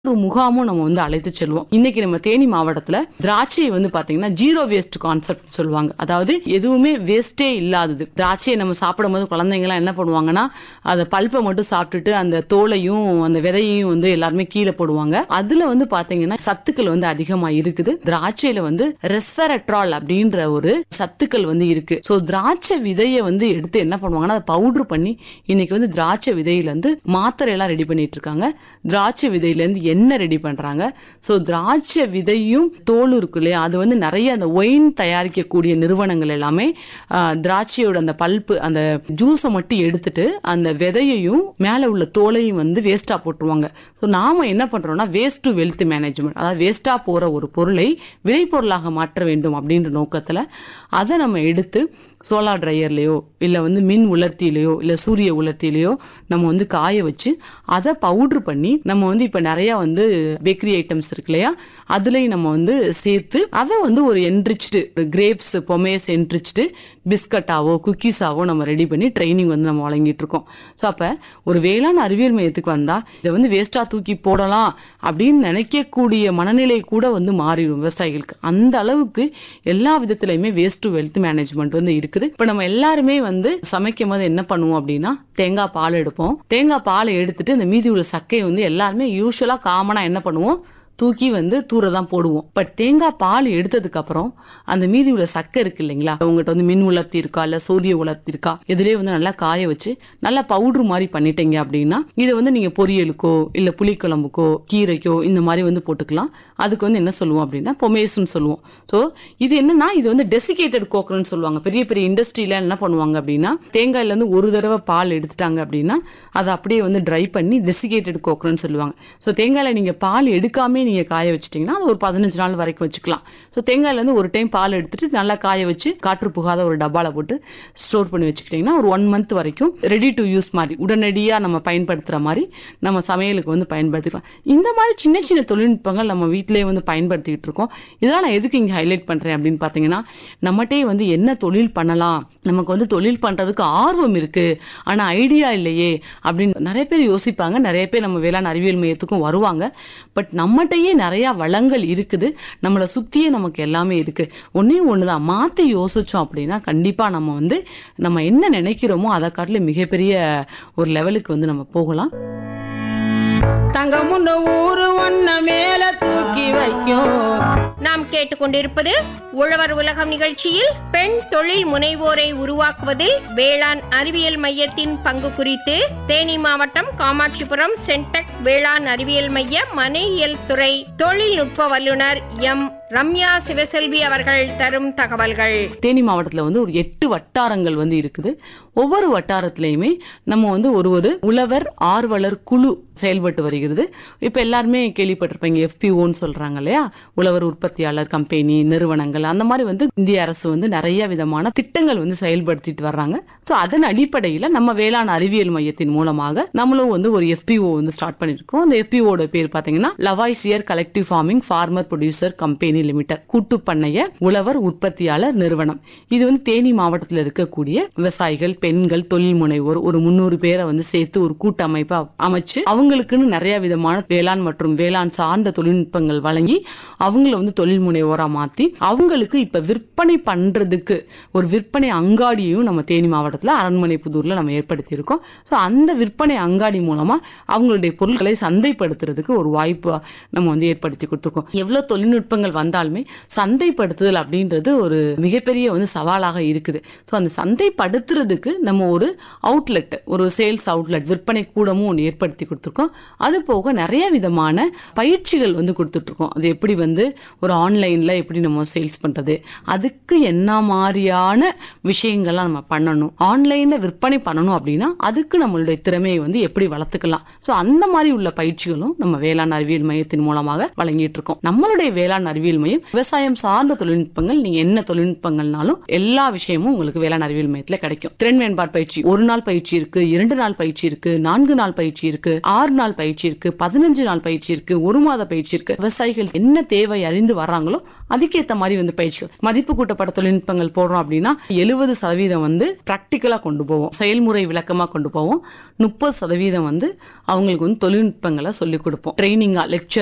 ஒரு முகாமும் நம்ம வந்து அழைத்து செல்வோம் இன்னைக்கு நம்ம தேனி மாவட்டத்துல திராட்சையை வந்து பாத்தீங்கன்னா ஜீரோ வேஸ்ட் கான்செப்ட் சொல்லுவாங்க அதாவது எதுவுமே வேஸ்டே இல்லாதது திராட்சையை நம்ம சாப்பிடும் போது குழந்தைங்க எல்லாம் என்ன பண்ணுவாங்கன்னா அந்த பல்ப்பை மட்டும் சாப்பிட்டுட்டு அந்த தோலையும் அந்த விதையையும் வந்து எல்லாருமே கீழே போடுவாங்க அதுல வந்து பாத்தீங்கன்னா சத்துக்கள் வந்து அதிகமா இருக்குது திராட்சையில வந்து ரெஸ்வெரட்ரால் அப்படின்ற ஒரு சத்துக்கள் வந்து இருக்கு சோ திராட்சை விதையை வந்து எடுத்து என்ன பண்ணுவாங்கன்னா அதை பவுடர் பண்ணி இன்னைக்கு வந்து திராட்சை விதையில இருந்து மாத்திரை எல்லாம் ரெடி பண்ணிட்டு இருக்காங்க திராட்சை விதையில இருந்து எண்ணெய் ரெடி பண்றாங்க சோ திராட்சை விதையும் தோல் இருக்கு இல்லையா அது வந்து நிறைய அந்த ஒயின் தயாரிக்கக்கூடிய நிறுவனங்கள் எல்லாமே ஆஹ், திராட்சையோட அந்த பல்ப்பு அந்த ஜூஸை மட்டும் எடுத்துட்டு அந்த விதையையும் மேல உள்ள தோலையும் வந்து வேஸ்டா போட்டுருவாங்க சோ நாம என்ன பண்றோம்னா வேஸ்ட் டு வெல்த் மேனேஜ்மெண்ட் அதாவது வேஸ்டா போற ஒரு பொருளை விளைபொருளாக மாற்ற வேண்டும் அப்படின்ற நோக்கத்துல அதை நம்ம எடுத்து சோலார் ட்ரையர்லையோ இல்லை வந்து மின் உலர்த்தியிலையோ இல்லை சூரிய உலர்த்தியிலையோ நம்ம வந்து காய வச்சு அதை பவுட்ரு பண்ணி நம்ம வந்து இப்போ நிறையா வந்து பேக்கரி ஐட்டம்ஸ் இருக்கு இல்லையா அதுலேயும் நம்ம வந்து சேர்த்து அதை வந்து ஒரு என்ரிச்டு கிரேப்ஸ் பொமேஸ் என்ரிச்டு பிஸ்கட்டாவோ குக்கீஸாவோ நம்ம ரெடி பண்ணி ட்ரைனிங் வந்து நம்ம வழங்கிட்டு இருக்கோம் ஸோ அப்போ ஒரு வேளாண் அறிவியல் மையத்துக்கு வந்தால் இதை வந்து வேஸ்ட்டாக தூக்கி போடலாம் அப்படின்னு நினைக்கக்கூடிய மனநிலை கூட வந்து மாறிடும் விவசாயிகளுக்கு அந்த அளவுக்கு எல்லா விதத்துலையுமே வேஸ்ட் டு வெல்த் மேனேஜ்மெண்ட் வந்து இருக்குது இப்போ நம்ம எல்லாருமே வந்து சமைக்கும் போது என்ன பண்ணுவோம் அப்படின்னா தேங்காய் பால் எடுப்போம் தேங்காய் பாலை எடுத்துட்டு இந்த மீதி உள்ள சக்கையை வந்து எல்லாருமே யூஸ்வலாக காமனாக என்ன பண்ணுவோம் தூக்கி வந்து தூர தான் போடுவோம் பட் தேங்காய் பால் எடுத்ததுக்கு அப்புறம் அந்த மீதி உள்ள சக்கை இருக்கு இல்லைங்களா உங்ககிட்ட வந்து மின் உலர்த்தி இருக்கா இல்ல சூரிய உலர்த்தி இருக்கா இதுலயே வந்து நல்லா காய வச்சு நல்லா பவுடர் மாதிரி பண்ணிட்டீங்க அப்படின்னா இதை வந்து நீங்க பொரியலுக்கோ இல்ல புளிக்குழம்புக்கோ கீரைக்கோ இந்த மாதிரி வந்து போட்டுக்கலாம் அதுக்கு வந்து என்ன சொல்லுவோம் அப்படின்னா பொமேஸ்னு சொல்லுவோம் ஸோ இது என்னன்னா இது வந்து டெசிகேட்டட் கோக்கர்னு சொல்லுவாங்க பெரிய பெரிய இண்டஸ்ட்ரியில என்ன பண்ணுவாங்க அப்படின்னா தேங்காயில இருந்து ஒரு தடவை பால் எடுத்துட்டாங்க அப்படின்னா அதை அப்படியே வந்து ட்ரை பண்ணி டெசிகேட்டட் கோக்கர்னு சொல்லுவாங்க ஸோ தேங்காயில நீங்க பால் எடுக்காம நீங்க காய வச்சிட்டீங்கன்னா அது ஒரு பதினஞ்சு நாள் வரைக்கும் வச்சுக்கலாம் ஸோ தேங்காயில இருந்து ஒரு டைம் பால் எடுத்துட்டு நல்லா காய வச்சு காற்று புகாத ஒரு டப்பால போட்டு ஸ்டோர் பண்ணி வச்சுக்கிட்டீங்கன்னா ஒரு ஒன் மந்த் வரைக்கும் ரெடி டு யூஸ் மாதிரி உடனடியா நம்ம பயன்படுத்துற மாதிரி நம்ம சமையலுக்கு வந்து பயன்படுத்திக்கலாம் இந்த மாதிரி சின்ன சின்ன தொழில்நுட்பங்கள் நம்ம வீட்டிலேயே வந்து பயன்படுத்திக்கிட்டு இருக்கோம் இதெல்லாம் நான் எதுக்கு இங்க ஹைலைட் பண்றேன் அப்படின்னு பாத்தீங்கன்னா நம்மகிட்டே வந்து என்ன தொழில் பண்ணலாம் நமக்கு வந்து தொழில் பண்றதுக்கு ஆர்வம் இருக்கு ஆனா ஐடியா இல்லையே அப்படின்னு நிறைய பேர் யோசிப்பாங்க நிறைய பேர் நம்ம வேளாண் அறிவியல் மையத்துக்கும் வருவாங்க பட் நம்மகிட்டயே நிறைய வளங்கள் இருக்குது நம்மளை சுத்தியே நமக்கு எல்லாமே இருக்கு ஒன்னே ஒண்ணுதான் மாத்தி யோசிச்சோம் அப்படின்னா கண்டிப்பா நம்ம வந்து நம்ம என்ன நினைக்கிறோமோ அதை காட்டிலும் மிகப்பெரிய ஒரு லெவலுக்கு வந்து நம்ம போகலாம் தங்கமுன்னு ஊரு ஒன்ன மேல தூக்கி வைக்கும் நாம் கேட்டுக்கொண்டிருப்பது உழவர் உலகம் நிகழ்ச்சியில் பெண் தொழில் முனைவோரை உருவாக்குவதில் வேளாண் அறிவியல் மையத்தின் பங்கு குறித்து தேனி மாவட்டம் காமாட்சிபுரம் சென்டெக் வேளாண் அறிவியல் மைய மனையியல் துறை தொழில்நுட்ப வல்லுநர் எம் ரம்யா சிவசெல்வி அவர்கள் தரும் தகவல்கள் தேனி மாவட்டத்தில் வந்து ஒரு எட்டு வட்டாரங்கள் வந்து இருக்குது ஒவ்வொரு வட்டாரத்திலையுமே நம்ம வந்து ஒரு ஒரு உழவர் ஆர்வலர் குழு செயல்பட்டு வருகிறது இப்போ எல்லாருமே கேள்விப்பட்டிருப்பீங்க எஃபிஓன்னு சொல்றாங்க இல்லையா உழவர் உற்பத்தியாளர் கம்பெனி நிறுவனங்கள் அந்த மாதிரி வந்து இந்திய அரசு வந்து நிறைய விதமான திட்டங்கள் வந்து செயல்படுத்திட்டு வர்றாங்க ஸோ அதன் அடிப்படையில் நம்ம வேளாண் அறிவியல் மையத்தின் மூலமாக நம்மளும் வந்து ஒரு எஃபிஓ வந்து ஸ்டார்ட் பண்ணியிருக்கோம் அந்த எஃபிஓட பேர் பார்த்தீங்கன்னா Lavoisier collective farming farmer producer company limited கூட்டு பண்ணைய உழவர் உற்பத்தியாளர் நிறுவனம் இது வந்து தேனி மாவட்டத்தில் இருக்கக்கூடிய விவசாயிகள் பெண்கள் தொழில் முனைவோர் ஒரு முந்நூறு பேரை வந்து சேர்த்து ஒரு கூட்டமைப்பா அமைச்சு அவங்களுக்குன்னு நிறைய விதமான வேளாண் மற்றும் வேளாண் சார்ந்த தொழில்நுட்பங்கள் வழங்கி அவங்கள வந்து தொழில் முனைவோரா மாத்தி அவங்களுக்கு இப்ப விற்பனை பண்றதுக்கு ஒரு விற்பனை அங்காடியையும் நம்ம தேனி மாவட்டத்துல அரண்மனை புதூர்ல நம்ம ஏற்படுத்தி இருக்கோம் ஸோ அந்த விற்பனை அங்காடி மூலமா அவங்களுடைய பொருட்களை சந்தைப்படுத்துறதுக்கு ஒரு வாய்ப்பு நம்ம வந்து ஏற்படுத்தி கொடுத்துருக்கோம் எவ்வளவு தொழில்நுட்பங்கள் வந்தாலுமே சந்தைப்படுத்துதல் அப்படின்றது ஒரு மிகப்பெரிய வந்து சவாலாக இருக்குது ஸோ அந்த சந்தைப்படுத்துறதுக்கு நம்ம ஒரு அவுட்லெட் ஒரு சேல்ஸ் அவுட்லெட் விற்பனை கூடமும் ஒன்று ஏற்படுத்தி கொடுத்துருக்கோம் அது போக நிறைய விதமான பயிற்சிகள் வந்து கொடுத்துட்ருக்கோம் அது எப்படி வந்து ஒரு ஆன்லைனில் எப்படி நம்ம சேல்ஸ் பண்ணுறது அதுக்கு என்ன மாதிரியான விஷயங்கள்லாம் நம்ம பண்ணணும் ஆன்லைனில் விற்பனை பண்ணணும் அப்படின்னா அதுக்கு நம்மளுடைய திறமையை வந்து எப்படி வளர்த்துக்கலாம் ஸோ அந்த மாதிரி உள்ள பயிற்சிகளும் நம்ம வேளாண் அறிவியல் மையத்தின் மூலமாக வழங்கிட்டு இருக்கோம் நம்மளுடைய வேளாண் அறிவியல் மையம் விவசாயம் சார்ந்த தொழில்நுட்பங்கள் நீங்க என்ன தொழில்நுட்பங்கள்னாலும் எல்லா விஷயமும் உங்களுக்கு வேளாண் அறிவியல் மையத்தில் கிடைக்கும் திறன் மேம்பாடு பயிற்சி ஒரு நாள் பயிற்சி இருக்கு இரண்டு நாள் பயிற்சி இருக்கு நான்கு நாள் பயிற்சி இருக்கு ஆறு நாள் பயிற்சி இருக்கு பதினஞ்சு நாள் பயிற்சி இருக்கு ஒரு மாத பயிற்சி இருக்கு விவசாயிகள் என்ன தேவை அறிந்து வர்றாங்களோ அதுக்கேத்த மாதிரி வந்து பயிற்சிகள் மதிப்பு கூட்டப்பட்ட தொழில்நுட்பங்கள் போடுறோம் அப்படின்னா எழுபது சதவீதம் வந்து பிராக்டிக்கலா கொண்டு போவோம் செயல்முறை விளக்கமா கொண்டு போவோம் முப்பது சதவீதம் வந்து அவங்களுக்கு வந்து தொழில்நுட்பங்களை சொல்லிக் கொடுப்போம் ட்ரைனிங்கா லெக்சர்